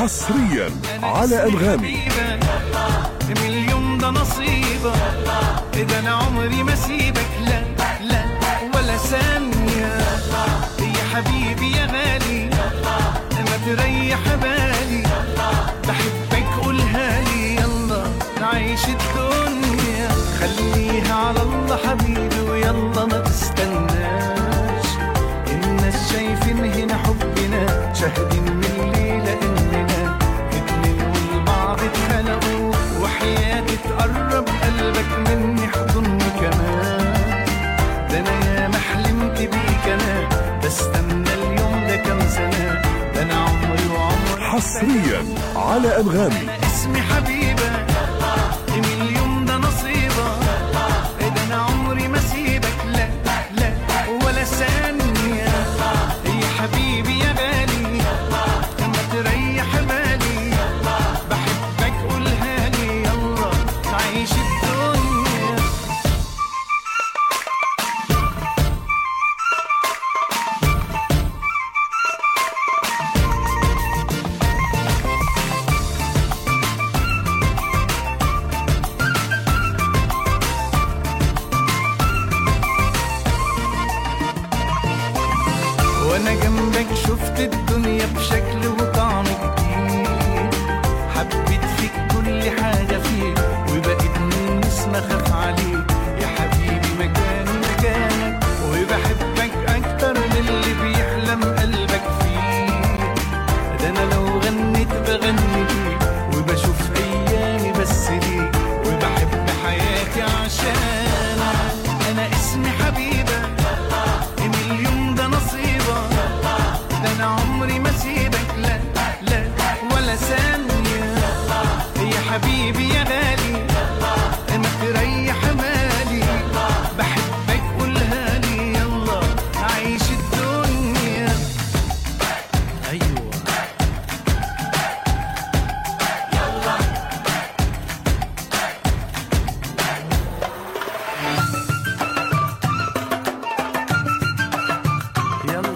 حصريا على أنغامي من اليوم ده نصيبك إذا أنا عمري ما سيبك لا لا ولا ثانية يا حبيبي يا غالي ما تريح بالي بحبك قولها لي يلا نعيش الدنيا خليها على الله حبيبي ويلا ما تستناش الناس شايفين هنا حبنا شاهدين من الليلة إننا اتنين والبعض اتخلقوا وحياتي تقرب قلبك مني حضني كمان ده أنا يا ما حلمت بيك أنا بستنى اليوم ده كام سنة ده أنا عمري وعمري حصريا على أنغامي أنا اسمي حبيبة من اليوم ده نصيبة ده أنا عمري ما سيبك لا لا ولا ثانية يا حبيبي يا غالي ما تريح بالي بحبك قولها لي يلا نعيش الدنيا وانا جنبك شفت الدنيا بشكل وطعم جديد حبيت فيك كل حاجة فيك وبقيت من اسم اخاف عليك يا حبيبي مكاني مكانك وبحبك اكتر من اللي بيحلم قلبك فيه ده انا لو غنيت بغني ليك وبشوف ايامي بس ليك وبحب حياتي عشانك انا اسمي حبيبه من اليوم ده نصيبة ده أنا عمري ما سيبك لا لا ولا ثانية يا حبيبي يا غالي ما تريح مالي بحبك قولها لي يلا نعيش الدنيا أيوة يلا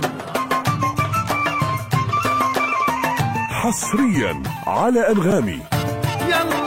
حصريا على أنغامي يلا